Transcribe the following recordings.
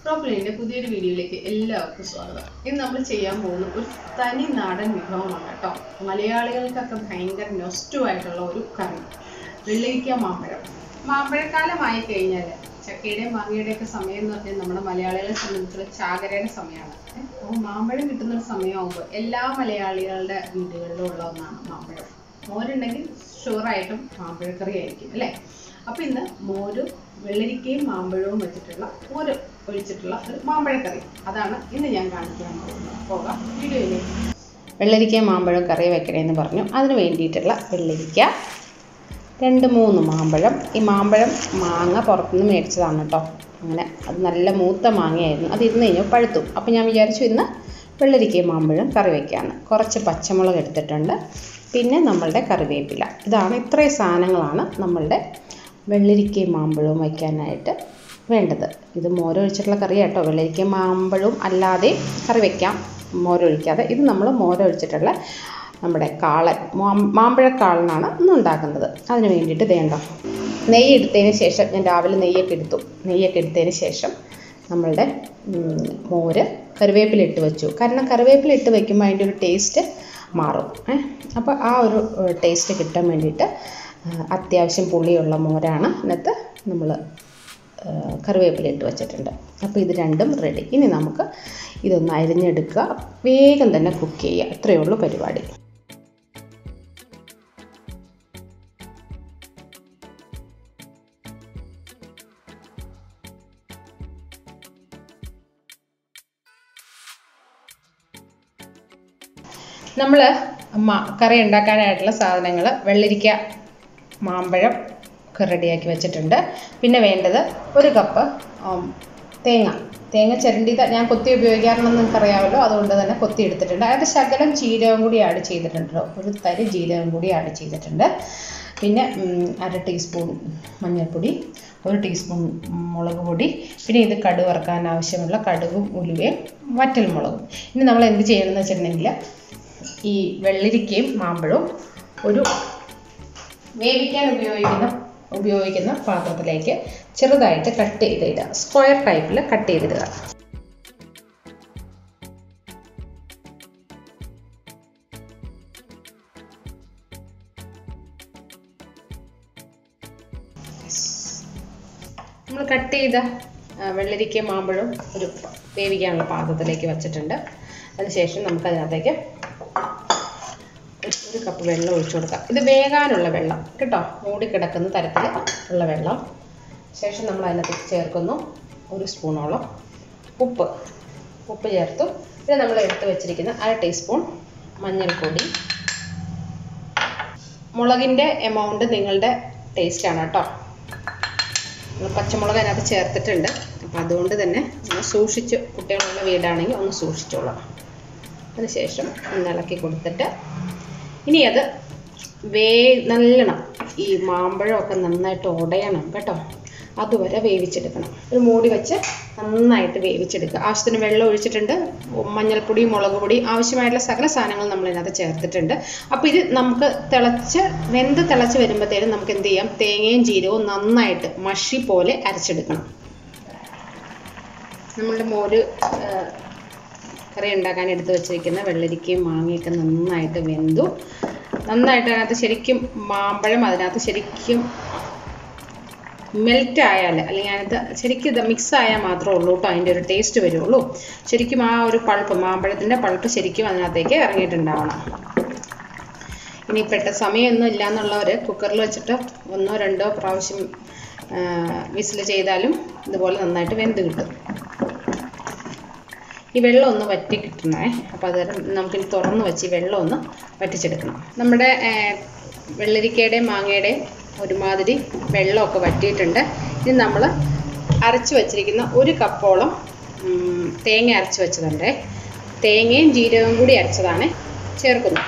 പ്രോബ്ലമിന്റെ പുതിയൊരു വീഡിയോയിലേക്ക് എല്ലാവർക്കും സ്വാഗതം ഇന്ന് നമ്മൾ ചെയ്യാൻ പോകുന്ന ഒരു തനി നാടൻ വിഭവമാണ് കേട്ടോ മലയാളികൾക്കൊക്കെ ഭയങ്കര നൊസ്റ്റു ആയിട്ടുള്ള ഒരു കറി വെള്ളരിക്ക മാമ്പഴം മാമ്പഴക്കാലമായി കഴിഞ്ഞാൽ ചക്കയുടെയും മാങ്ങയുടെയും ഒക്കെ സമയം എന്ന് പറഞ്ഞാൽ നമ്മുടെ മലയാളികളെ സംബന്ധിച്ചുള്ള ചാകരയുടെ സമയമാണ് അപ്പോൾ മാമ്പഴം കിട്ടുന്ന ഒരു സമയമാകുമ്പോൾ എല്ലാ മലയാളികളുടെ വീടുകളിലും ഉള്ള ഒന്നാണ് മാമ്പഴം മോരുണ്ടെങ്കിൽ ഷുവറായിട്ടും മാമ്പഴക്കറി ആയിരിക്കും അല്ലേ അപ്പൊ ഇന്ന് മോരും വെള്ളരിക്കയും മാമ്പഴവും വെച്ചിട്ടുള്ള മോര് ഒഴിച്ചിട്ടുള്ള ഒരു മാമ്പഴക്കറി അതാണ് ഇന്ന് ഞാൻ കാണിക്കാൻ പോകുന്നത് പോകാം വീഡിയോയിലേക്ക് വെള്ളരിക്കയും മാമ്പഴവും കറി വെക്കണേന്ന് പറഞ്ഞു അതിന് വേണ്ടിയിട്ടുള്ള വെള്ളരിക്ക രണ്ട് മൂന്ന് മാമ്പഴം ഈ മാമ്പഴം മാങ്ങ പുറത്തുനിന്ന് മേടിച്ചതാണ് കേട്ടോ അങ്ങനെ അത് നല്ല മൂത്ത മാങ്ങയായിരുന്നു അത് ഇരുന്ന് കഴിഞ്ഞാൽ പഴുത്തു അപ്പോൾ ഞാൻ വിചാരിച്ചു ഇന്ന് വെള്ളരിക്കയും മാമ്പഴം കറി വയ്ക്കാമെന്ന് കുറച്ച് പച്ചമുളക് എടുത്തിട്ടുണ്ട് പിന്നെ നമ്മളുടെ കറിവേപ്പില ഇതാണ് ഇത്രയും സാധനങ്ങളാണ് നമ്മളുടെ വെള്ളരിക്കയും മാമ്പഴവും വയ്ക്കാനായിട്ട് വേണ്ടത് ഇത് മോരൊഴിച്ചിട്ടുള്ള കറി കേട്ടോ വെള്ളരിക്കയും മാമ്പഴവും അല്ലാതെ കറി വയ്ക്കാം മോരൊഴിക്കാതെ ഇത് നമ്മൾ മോരൊഴിച്ചിട്ടുള്ള നമ്മുടെ കാളൻ മാം- മാമ്പഴക്കാളനാണ് ഇന്ന് ഉണ്ടാക്കുന്നത് അതിന് വേണ്ടിയിട്ട് വേണ്ട നെയ്യ് എടുത്തതിന് ശേഷം ഞാൻ രാവിലെ നെയ്യൊക്കെ എടുത്തു നെയ്യൊക്കെ എടുത്തതിന് ശേഷം നമ്മളുടെ ഉം, മോര് കറിവേപ്പില ഇട്ട് വെച്ചു കാരണം കറിവേപ്പില ഇട്ട് വെക്കുമ്പോൾ അതിൻ്റെ ഒരു ടേസ്റ്റ് മാറും ഏ അപ്പോൾ ആ ഒരു ടേസ്റ്റ് കിട്ടാൻ വേണ്ടിയിട്ട് ആ, അത്യാവശ്യം പുളിയുള്ള മോരാണ് അതിനകത്ത് നമ്മൾ കറിവേപ്പില ഇട്ട് വെച്ചിട്ടുണ്ട് അപ്പോൾ ഇത് രണ്ടും റെഡി ഇനി നമുക്ക് ഇതൊന്ന് അരിഞ്ഞെടുക്കുക വേഗം തന്നെ കുക്ക് ചെയ്യുക ഇത്രയേ ഉള്ളൂ പരിപാടി നമ്മൾ കറി ഉണ്ടാക്കാനായിട്ടുള്ള സാധനങ്ങൾ വെള്ളരിക്ക മാമ്പഴം ഒക്കെ റെഡിയാക്കി വെച്ചിട്ടുണ്ട് പിന്നെ വേണ്ടത് ഒരു കപ്പ് ഉം, തേങ്ങ തേങ്ങ ചിരണ്ടിയത് ഞാൻ കൊത്തി ഉപയോഗിക്കാറുണ്ടെന്ന് നിങ്ങൾക്കറിയാമല്ലോ അതുകൊണ്ട് തന്നെ കൊത്തി എടുത്തിട്ടുണ്ട് അതിൽ ശകലം ജീരകം കൂടി ആഡ് ചെയ്തിട്ടുണ്ട് കേട്ടോ. ഒരു തരി ജീരകം കൂടി ആഡ് ചെയ്തിട്ടുണ്ട് പിന്നെ ഉം, അര ടീസ്പൂൺ മഞ്ഞൾപ്പൊടി ഒരു ടീസ്പൂൺ മുളക് പൊടി പിന്നെ ഇത് കടുക് വറുക്കാൻ ആവശ്യമുള്ള കടുകും ഉലുവയും വറ്റൽ മുളകും ഇനി നമ്മൾ എന്ത് ചെയ്യണമെന്ന് വെച്ചിട്ടുണ്ടെങ്കിൽ ഈ വെള്ളരിക്കയും മാമ്പഴവും ഒരു വേവിക്കാൻ ഉപയോഗിക്കുന്ന ഉപയോഗിക്കുന്ന പാത്രത്തിലേക്ക് ചെറുതായിട്ട് കട്ട് ചെയ്തിടുക സ്ക്വയർ ടൈപ്പിൽ കട്ട് ചെയ്തിടുക നമ്മൾ കട്ട് ചെയ്ത ആ, വെള്ളരിക്ക മാമ്പഴം ഒരു പ- വേവിക്കാനുള്ള പാത്രത്തിലേക്ക് വെച്ചിട്ടുണ്ട് അതിനുശേഷം നമുക്ക് അതിനകത്തേക്ക് ഒരു- ഒരു കപ്പ് വെള്ളം ഒഴിച്ചു കൊടുക്കാം ഇത് വേകാനുള്ള വെള്ളം കേട്ടോ മൂടിക്കിടക്കുന്ന തരത്തിൽ ഉള്ള വെള്ളം ശേഷം നമ്മൾ അതിനകത്ത് ചേർക്കുന്നു ഒരു സ്പൂണോളം ഉപ്പ് ഉപ്പ് ചേർത്തു പിന്നെ നമ്മൾ എടുത്ത് വെച്ചിരിക്കുന്ന അര ടീസ്പൂൺ മഞ്ഞൾപ്പൊടി മുളകിൻ്റെ എമൗണ്ട് നിങ്ങളുടെ ടേസ്റ്റാണ് കേട്ടോ നമ്മൾ പച്ചമുളക് അതിനകത്ത് ചേർത്തിട്ടുണ്ട് അപ്പോൾ അതുകൊണ്ട് തന്നെ ഒന്ന് സൂക്ഷിച്ച് കുട്ടികളുള്ള വീടാണെങ്കിൽ ഒന്ന് സൂക്ഷിച്ചോളാം അതിനുശേഷം ഒന്ന് ഇളക്കി കൊടുത്തിട്ട് ഇനി അത് വേ നല്ലണം ഈ മാമ്പഴമൊക്കെ നന്നായിട്ട് ഉടയണം കേട്ടോ അതുവരെ വേവിച്ചെടുക്കണം ഒരു മൂടി വെച്ച് നന്നായിട്ട് വേവിച്ചെടുക്കുക ആവശ്യത്തിന് വെള്ളം ഒഴിച്ചിട്ടുണ്ട് മഞ്ഞൾപ്പൊടി മുളക് പൊടി ആവശ്യമായിട്ടുള്ള സകല സാധനങ്ങൾ നമ്മൾ ഇതിനകത്ത് ചേർത്തിട്ടുണ്ട് അപ്പോൾ ഇത് നമുക്ക് തിളച്ച് വെന്ത് തിളച്ച് വരുമ്പോഴത്തേനും നമുക്ക് എന്ത് ചെയ്യാം തേങ്ങയും ജീരകവും നന്നായിട്ട് മഷി പോലെ അരച്ചെടുക്കണം നമ്മളുടെ മോര് ആ, കറി ഉണ്ടാക്കാൻ എടുത്ത് വെച്ചിരിക്കുന്ന വെള്ളരിക്കയും മാങ്ങയൊക്കെ നന്നായിട്ട് വെന്തു നന്നായിട്ട് അതിനകത്ത് ശരിക്കും മാമ്പഴം അതിനകത്ത് ശരിക്കും മെൽറ്റ് ആയാൽ അല്ലെങ്കിൽ അതിനകത്ത് ശരിക്കും ഇത് മിക്സ് ആയാൽ മാത്രമേ ഉള്ളൂ കേട്ടോ അതിൻ്റെ ഒരു ടേസ്റ്റ് വരുള്ളൂ ശരിക്കും ആ ഒരു പൾപ്പ് മാമ്പഴത്തിൻ്റെ പൾപ്പ് ശരിക്കും അതിനകത്തേക്ക് ഇറങ്ങിയിട്ടുണ്ടാവണം ഇനി പെട്ട സമയമൊന്നും ഇല്ല എന്നുള്ളവർ കുക്കറിൽ വെച്ചിട്ട് ഒന്നോ രണ്ടോ പ്രാവശ്യം വിസിൽ ചെയ്താലും ഇതുപോലെ നന്നായിട്ട് വെന്ത് കിട്ടും ഈ വെള്ളം ഒന്ന് വറ്റി കിട്ടണേ അപ്പോൾ അത് നമുക്കിനി തുറന്ന് വെച്ച് ഈ വെള്ളം ഒന്ന് വറ്റിച്ചെടുക്കണം നമ്മുടെ ആ, വെള്ളരിക്കയുടെയും മാങ്ങയുടെയും ഒരുമാതിരി വെള്ളമൊക്കെ വറ്റിയിട്ടുണ്ട് ഇനി നമ്മൾ അരച്ച് വെച്ചിരിക്കുന്ന ഒരു കപ്പോളം ഉം, തേങ്ങ അരച്ച് വെച്ചതുണ്ട് തേങ്ങയും ജീരകവും കൂടി അരച്ചതാണ് ചേർക്കുന്നത്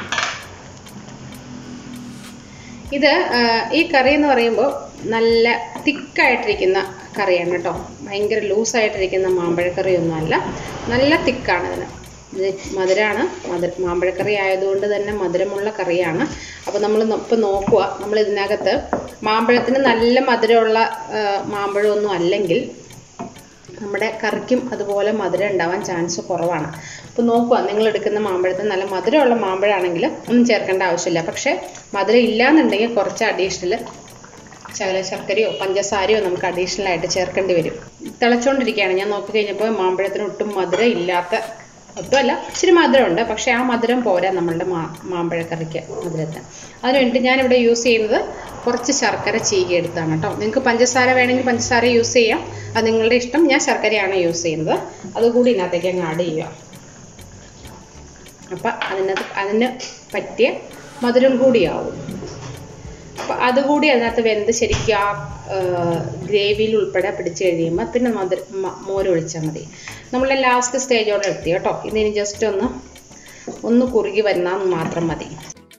ഇത് ആ, ഈ കറി എന്ന് പറയുമ്പോൾ നല്ല തിക്കായിട്ടിരിക്കുന്ന കറിയാണ് കേട്ടോ ഭയങ്കര ലൂസായിട്ടിരിക്കുന്ന മാമ്പഴക്കറിയൊന്നും അല്ല നല്ല തിക്കാണ് ഇതിന് ഇത് മധുരമാണ് മധുര മാമ്പഴക്കറി ആയതുകൊണ്ട് തന്നെ മധുരമുള്ള കറിയാണ് അപ്പോൾ നമ്മൾ ഇപ്പോൾ നോക്കുക നമ്മൾ ഇതിനകത്ത് മാമ്പഴത്തിന് നല്ല മധുരമുള്ള ആ, മാമ്പഴമൊന്നും അല്ലെങ്കിൽ നമ്മുടെ കറിക്കും അതുപോലെ മധുരം ഉണ്ടാവാൻ ചാൻസ് കുറവാണ് അപ്പോൾ നോക്കുക നിങ്ങൾ എടുക്കുന്ന മാമ്പഴത്തിന് നല്ല മധുരമുള്ള മാമ്പഴമാണെങ്കിൽ ഒന്നും ചേർക്കേണ്ട ആവശ്യമില്ല പക്ഷേ മധുരം ഇല്ലാന്നുണ്ടെങ്കിൽ കുറച്ച് അഡീഷണൽ ശകല ശർക്കരയോ പഞ്ചസാരയോ നമുക്ക് അഡീഷണൽ ആയിട്ട് ചേർക്കേണ്ടി വരും തിളച്ചുകൊണ്ടിരിക്കുകയാണ് ഞാൻ നോക്കി കഴിഞ്ഞപ്പോൾ മാമ്പഴത്തിന് ഒട്ടും മധുരം ഇല്ലാത്ത ഒട്ടുമല്ല ഇച്ചിരി മധുരമുണ്ട് പക്ഷേ ആ മധുരം പോരാ നമ്മളുടെ മാ മാമ്പഴക്കറിക്ക് മധുരത്തിന് അതിന് വേണ്ടി ഞാനിവിടെ യൂസ് ചെയ്യുന്നത് കുറച്ച് ശർക്കര ചീകി എടുത്താണ് കേട്ടോ നിങ്ങൾക്ക് പഞ്ചസാര വേണമെങ്കിൽ പഞ്ചസാര യൂസ് ചെയ്യാം അത് നിങ്ങളുടെ ഇഷ്ടം ഞാൻ ശർക്കരയാണ് യൂസ് ചെയ്യുന്നത് അതുകൂടി ഇതിനകത്തേക്ക് അങ്ങ് ആഡ് ചെയ്യുക അപ്പം അതിനകത്ത് അതിന് പറ്റിയ മധുരം കൂടിയാവും അപ്പം അതുകൂടി അതിനകത്ത് വെന്ത് ശരിക്കും ആ ഗ്രേവിയിൽ ഉൾപ്പെടെ പിടിച്ച് കഴിയുമ്പോൾ പിന്നെ മധുര മോര് ഒഴിച്ചാൽ മതി നമ്മളെ ലാസ്റ്റ് സ്റ്റേജോടെ എത്തി കേട്ടോ ഇതിന് ജസ്റ്റ് ഒന്ന് ഒന്ന് കുറുകി വരുന്നാൽ മാത്രം മതി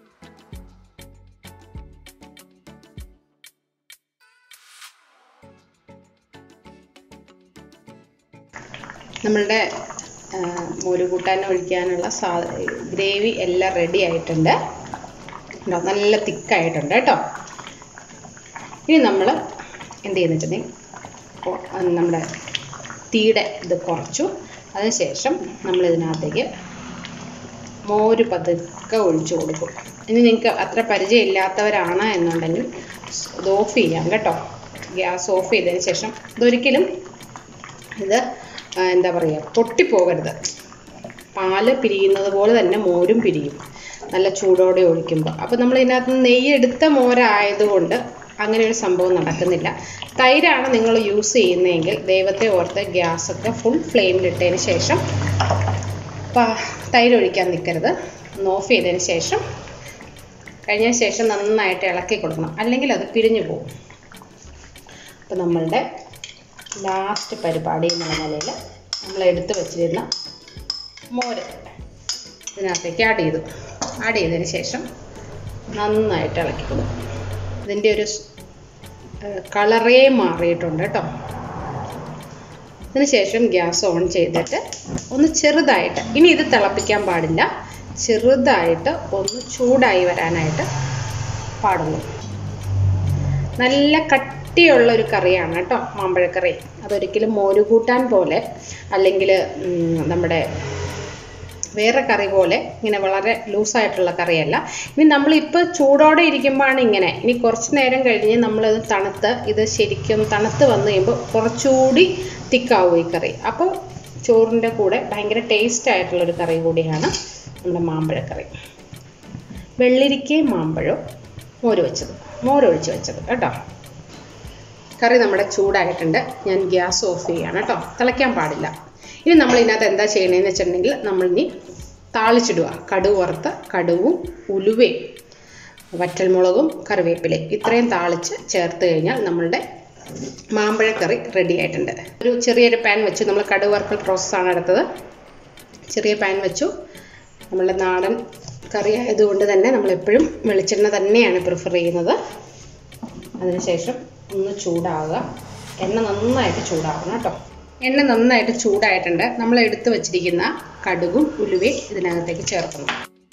നമ്മളുടെ മോര് കൂട്ടാൻ ഒഴിക്കാനുള്ള സാ ഗ്രേവി എല്ലാം റെഡി ആയിട്ടുണ്ട് ഉണ്ടോ നല്ല തിക്കായിട്ടുണ്ട് കേട്ടോ ഇനി നമ്മൾ എന്ത് ചെയ്യുന്നിട്ടുണ്ടെങ്കിൽ നമ്മുടെ തീയുടെ ഇത് കുറച്ചു അതിനുശേഷം നമ്മൾ ഇതിനകത്തേക്ക് മോര് പതുക്കെ ഒഴിച്ചു കൊടുക്കും ഇനി നിങ്ങൾക്ക് അത്ര പരിചയമില്ലാത്തവരാണ് എന്നുണ്ടെങ്കിൽ ഇത് ഓഫ് ചെയ്യാം കേട്ടോ ഗ്യാസ് ഓഫ് ചെയ്തതിന് ശേഷം ഇതൊരിക്കലും ഇത് എന്താ പറയുക പൊട്ടിപ്പോകരുത് പാല് പിരിയുന്നത് പോലെ തന്നെ മോരും പിരിയും നല്ല ചൂടോടെ ഒഴിക്കുമ്പോൾ അപ്പോൾ നമ്മൾ ഇതിനകത്ത് നെയ്യ് എടുത്ത മോരായതുകൊണ്ട് അങ്ങനെ ഒരു സംഭവം നടക്കുന്നില്ല തൈരാണ് നിങ്ങൾ യൂസ് ചെയ്യുന്നതെങ്കിൽ ദൈവത്തെ ഓർത്ത് ഗ്യാസൊക്കെ ഫുൾ ഫ്ലെയിമിലിട്ടതിന് ശേഷം തൈര് ഒഴിക്കാൻ നിൽക്കരുത് ഒന്ന് ഓഫ് ചെയ്തതിന് ശേഷം കഴിഞ്ഞ ശേഷം നന്നായിട്ട് ഇളക്കി കൊടുക്കണം അല്ലെങ്കിൽ അത് പിരിഞ്ഞു പോകും അപ്പോൾ നമ്മളുടെ ലാസ്റ്റ് പരിപാടി എന്നുള്ള നിലയിൽ നമ്മൾ എടുത്ത് വെച്ചിരുന്ന മോര് ഇതിനകത്തേക്ക് ആഡ് ചെയ്തു ആഡ് ചെയ്തതിന് ശേഷം നന്നായിട്ട് ഇളക്കി കൊടുക്കും ഇതിൻ്റെ ഒരു കളറേ മാറിയിട്ടുണ്ട് കേട്ടോ അതിനുശേഷം ഗ്യാസ് ഓൺ ചെയ്തിട്ട് ഒന്ന് ചെറുതായിട്ട് ഇനി ഇത് തിളപ്പിക്കാൻ പാടില്ല ചെറുതായിട്ട് ഒന്ന് ചൂടായി വരാനായിട്ട് പാടുള്ളൂ നല്ല കട്ടിയുള്ള ഒരു കറിയാണ് കേട്ടോ മാമ്പഴക്കറി അതൊരിക്കലും മോരുകൂട്ടാൻ പോലെ അല്ലെങ്കിൽ നമ്മുടെ വേറെ കറി പോലെ ഇങ്ങനെ വളരെ ലൂസായിട്ടുള്ള കറിയല്ല ഇനി നമ്മളിപ്പോൾ ചൂടോടെ ഇരിക്കുമ്പോഴാണ് ഇങ്ങനെ ഇനി കുറച്ച് നേരം കഴിഞ്ഞ് നമ്മളത് തണുത്ത് ഇത് ശരിക്കും തണുത്ത് വന്നു കഴിയുമ്പോൾ കുറച്ചുകൂടി തിക്കാവും ഈ കറി അപ്പോൾ ചോറിൻ്റെ കൂടെ ഭയങ്കര ടേസ്റ്റ് ആയിട്ടുള്ളൊരു കറി കൂടിയാണ് നമ്മുടെ മാമ്പഴക്കറി വെള്ളിരിക്കയും മാമ്പഴവും മോര് വെച്ചത് മോരൊഴിച്ച് വെച്ചത് കേട്ടോ കറി നമ്മുടെ ചൂടായിട്ടുണ്ട് ഞാൻ ഗ്യാസ് ഓഫ് ചെയ്യാണ് കേട്ടോ തിളയ്ക്കാൻ പാടില്ല ഇനി നമ്മൾ ഇതിനകത്ത് എന്താ ചെയ്യണതെന്ന് വെച്ചിട്ടുണ്ടെങ്കിൽ നമ്മൾ ഇനി താളിച്ചിടുക കടുക് വറുത്ത് കടുവും ഉലുവയും വറ്റൽമുളകും കറിവേപ്പിലയും ഇത്രയും താളിച്ച് ചേർത്ത് കഴിഞ്ഞാൽ നമ്മളുടെ മാമ്പഴക്കറി റെഡി ആയിട്ടുണ്ട് ഒരു ചെറിയൊരു പാൻ വെച്ചു നമ്മൾ കടുക് വറുക്കൽ പ്രോസസ്സാണ് എടുത്തത് ചെറിയ പാൻ വെച്ചു നമ്മളുടെ നാടൻ കറി ആയതുകൊണ്ട് തന്നെ നമ്മളെപ്പോഴും വെളിച്ചെണ്ണ തന്നെയാണ് പ്രിഫർ ചെയ്യുന്നത് അതിനുശേഷം ഒന്ന് ചൂടാവുക എണ്ണ നന്നായിട്ട് ചൂടാവണം കേട്ടോ എണ്ണ നന്നായിട്ട് ചൂടായിട്ടുണ്ട് നമ്മൾ എടുത്തു വച്ചിരിക്കുന്ന കടുകും ഉലുവയും ഇതിനകത്തേക്ക് ചേർക്കുന്നു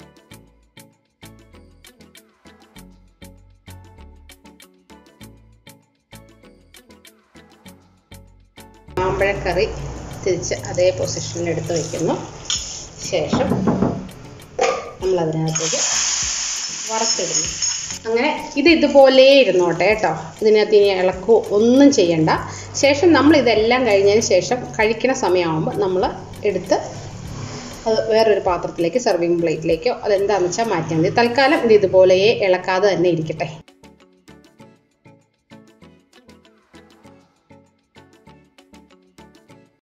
മാമ്പഴക്കറി തിരിച്ച് അതേ പൊസിഷനിൽ എടുത്ത് വയ്ക്കുന്നു ശേഷം നമ്മൾ അതിനകത്തേക്ക് വറുത്തിടുന്നു അങ്ങനെ ഇത് ഇതുപോലെ ഇരുന്നോട്ടെ കേട്ടോ ഇതിനകത്ത് ഇനി ഇളക്കോ ഒന്നും ചെയ്യണ്ട ശേഷം നമ്മൾ ഇതെല്ലാം കഴിഞ്ഞതിന് ശേഷം കഴിക്കുന്ന സമയമാകുമ്പോൾ നമ്മൾ എടുത്ത് അത് വേറൊരു പാത്രത്തിലേക്ക് സെർവിങ് പ്ലേറ്റിലേക്കോ അതെന്താണെന്ന് വെച്ചാൽ മാറ്റിയാൽ മതി തൽക്കാലം ഇത് ഇതുപോലെയേ ഇളക്കാതെ തന്നെ ഇരിക്കട്ടെ